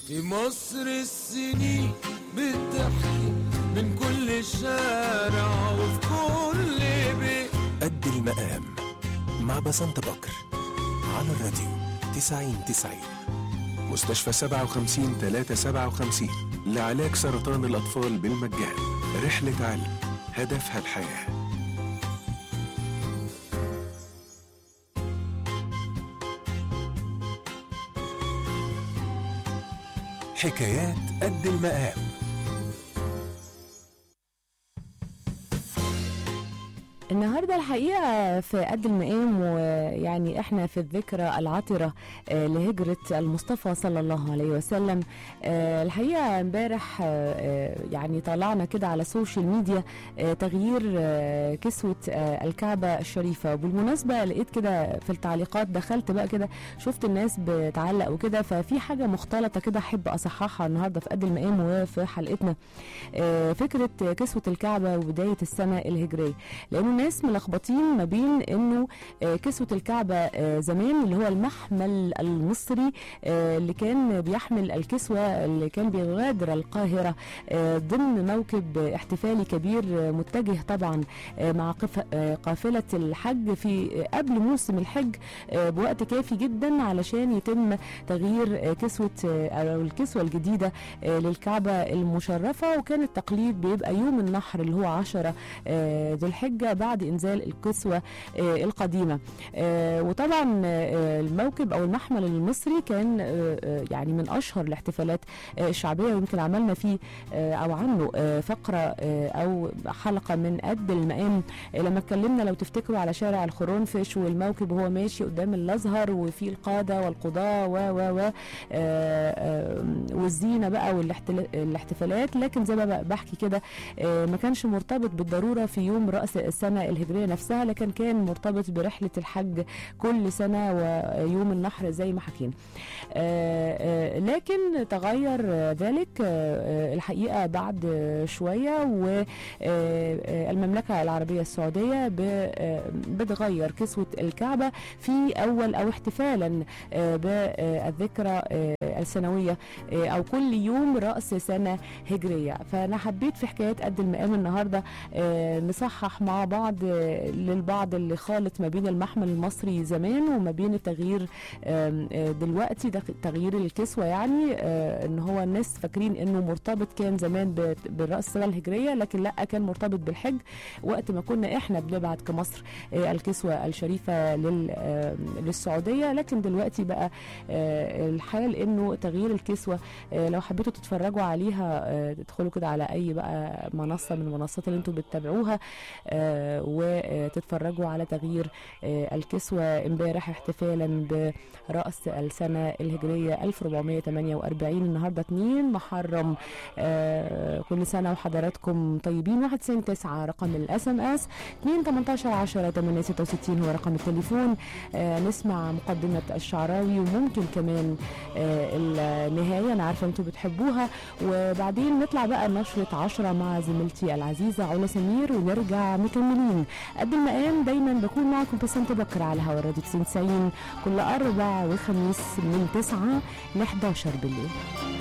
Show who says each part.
Speaker 1: في مصر السنين بتحكي من كل شارع وفي كل بيت
Speaker 2: قد المقام مع بسنت بكر على الراديو 90 90 مستشفى 57 357 لعلاج سرطان الأطفال بالمجان رحلة علم هدفها الحياه حكايات قد المقام
Speaker 3: النهارده الحقيقه في قد المقام ويعني احنا في الذكرى العطره آه، لهجره المصطفى صلى الله عليه وسلم آه، الحقيقه امبارح آه، يعني طلعنا كده على السوشيال ميديا آه، تغيير آه، كسوه آه، الكعبه الشريفه وبالمناسبه لقيت كده في التعليقات دخلت بقى كده شفت الناس بتعلق وكده ففي حاجه مختلطه كده احب اصححها النهارده في قد المقام وفي حلقتنا آه، فكره كسوه الكعبه وبدايه السنه الهجريه لانه الناس ملخبطين ما بين انه آه، كسوه الكعبه آه، زمان اللي هو المحمل المصري آه، اللي كان بيحمل الكسوه اللي كان بيغادر القاهره آه، ضمن موكب احتفالي كبير آه، متجه طبعا آه، مع قف- آه، قافله الحج في آه، قبل موسم الحج آه، بوقت كافي جدا علشان يتم تغيير آه، كسوه آه، او الكسوه الجديده آه، للكعبه المشرفه وكان التقليد بيبقى يوم النحر اللي هو 10 آه، ذو الحجه بعد انزال الكسوه آه، القديمه آه، وطبعا آه، الموكب او المحمل المصري كان آه، آه، يعني من اشهر الاحتفالات آه، الشعبيه ويمكن عملنا فيه آه، او عنه آه، فقره آه، او حلقه من قد المقام آه، لما اتكلمنا لو تفتكروا على شارع الخرنفش والموكب وهو ماشي قدام الازهر وفي القاده والقضاه و و و آه، آه، والزينه بقى والاحتفالات لكن زي ما بحكي كده آه، ما كانش مرتبط بالضروره في يوم راس السنه الهجريه نفسها لكن كان مرتبط برحله الحج كل سنه ويوم النحر زي ما حكينا آه، آه، لكن تغير آه، ذلك آه، آه، الحقيقه بعد آه، شويه والمملكه العربيه السعوديه ب- آه، بتغير كسوه الكعبه في اول او احتفالا آه، بالذكرى آه، السنويه آه، او كل يوم راس سنه هجريه فانا حبيت في حكايات قد المقام النهارده آه، نصحح مع بعض آه، للبعض اللي خالط ما بين المحمل المصري زمان وما بين التغيير آم، آه، دلوقتي ده تغيير الكسوه يعني آه، ان هو الناس فاكرين انه مرتبط كان زمان ب- براس السنه الهجريه لكن لا كان مرتبط بالحج وقت ما كنا احنا بنبعت كمصر آه، الكسوه الشريفه لل- آم، للسعوديه لكن دلوقتي بقى آه، الحال انه تغيير الكسوه آه، لو حبيتوا تتفرجوا عليها آه، تدخلوا كده على اي بقى منصه من المنصات اللي انتم بتتابعوها آه، وتتفرجوا على تغيير آه، الكسوه امبارح احتفالا براس السنه الهجريه 1448 النهارده 2 محرم آه، كل سنه وحضراتكم طيبين 91 9 رقم الاس ام اس 2 18 10 866 هو رقم التليفون آه، نسمع مقدمه الشعراوي وممكن كمان آه، النهايه انا عارفه انتم بتحبوها وبعدين نطلع بقى نشرة عشرة مع زميلتي العزيزة علا سمير ونرجع مكملين قد المقام دايما بكون معكم بسنت بكر على هوا الراديو 90 كل أربع وخميس من 9 ل 11 بالليل